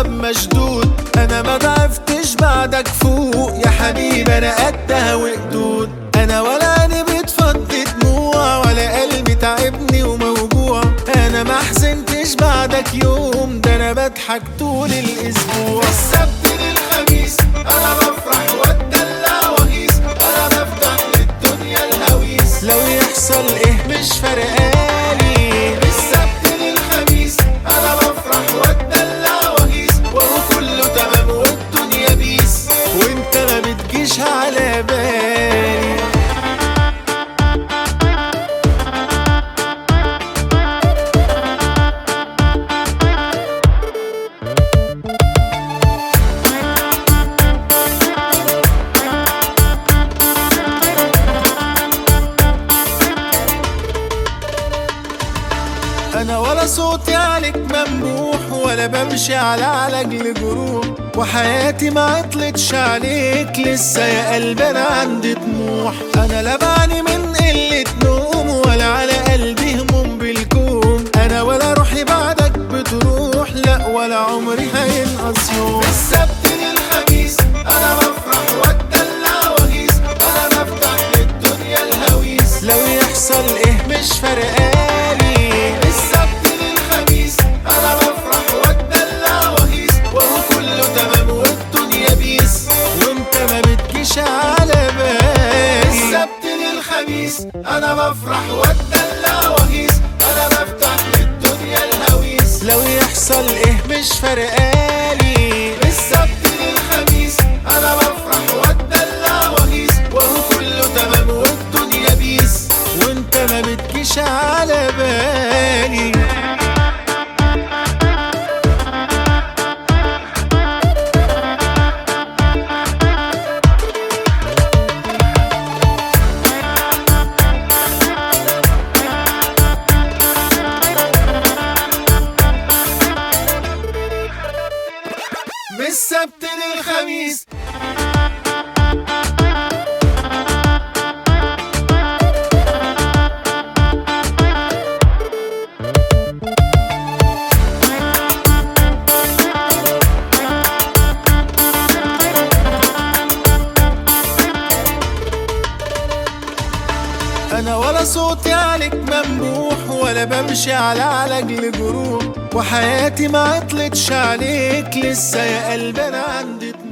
الباب مشدود انا ما ضعفتش بعدك فوق يا حبيبي انا قدها وقدود انا ولا عيني بتفضي دموع ولا قلبي تعبني وموجوع انا ما حزنتش بعدك يوم ده انا بضحك طول الاسبوع السبت للخميس انا بفرح واتدلع واغيظ انا بفتح للدنيا الهويس لو يحصل ايه مش فارقالي السبت للخميس انا بفرح واتدلع واغيظ وهو كله تمام والدنيا بيس وانت ما بتجيش على بالي انا ولا صوتي عليك ممدوح ولا بمشي على علاج لجروح وحياتي ما عطلتش عليك لسه يا قلبي انا عندي طموح انا لا بعاني من قلة نوم ولا على قلبي هموم بالكوم انا ولا روحي بعدك بتروح لا ولا عمري هينقص يوم السبت للخميس انا بفرح واتدلع واغيظ انا بفتح للدنيا الهويس لو يحصل ايه مش فارقالي السبت للخميس انا بفرح واتدلع واغيظ وهو كله تمام والدنيا بيس وانت ما بتجيش على بالي السبت للخميس انا بفرح واتدلع واغيظ انا بفتح للدنيا الهويس لو يحصل ايه مش فارقالي السبت للخميس انا بفرح واتدلع واغيظ وهو كله تمام والدنيا بيس وانت ما بتجيش على بالي من السبت للخميس انا ولا صوتي عليك ممدوح ولا بمشي على علاج لجروح وحياتي ما عطلتش عليك لسه يا قلبي انا عندي طموح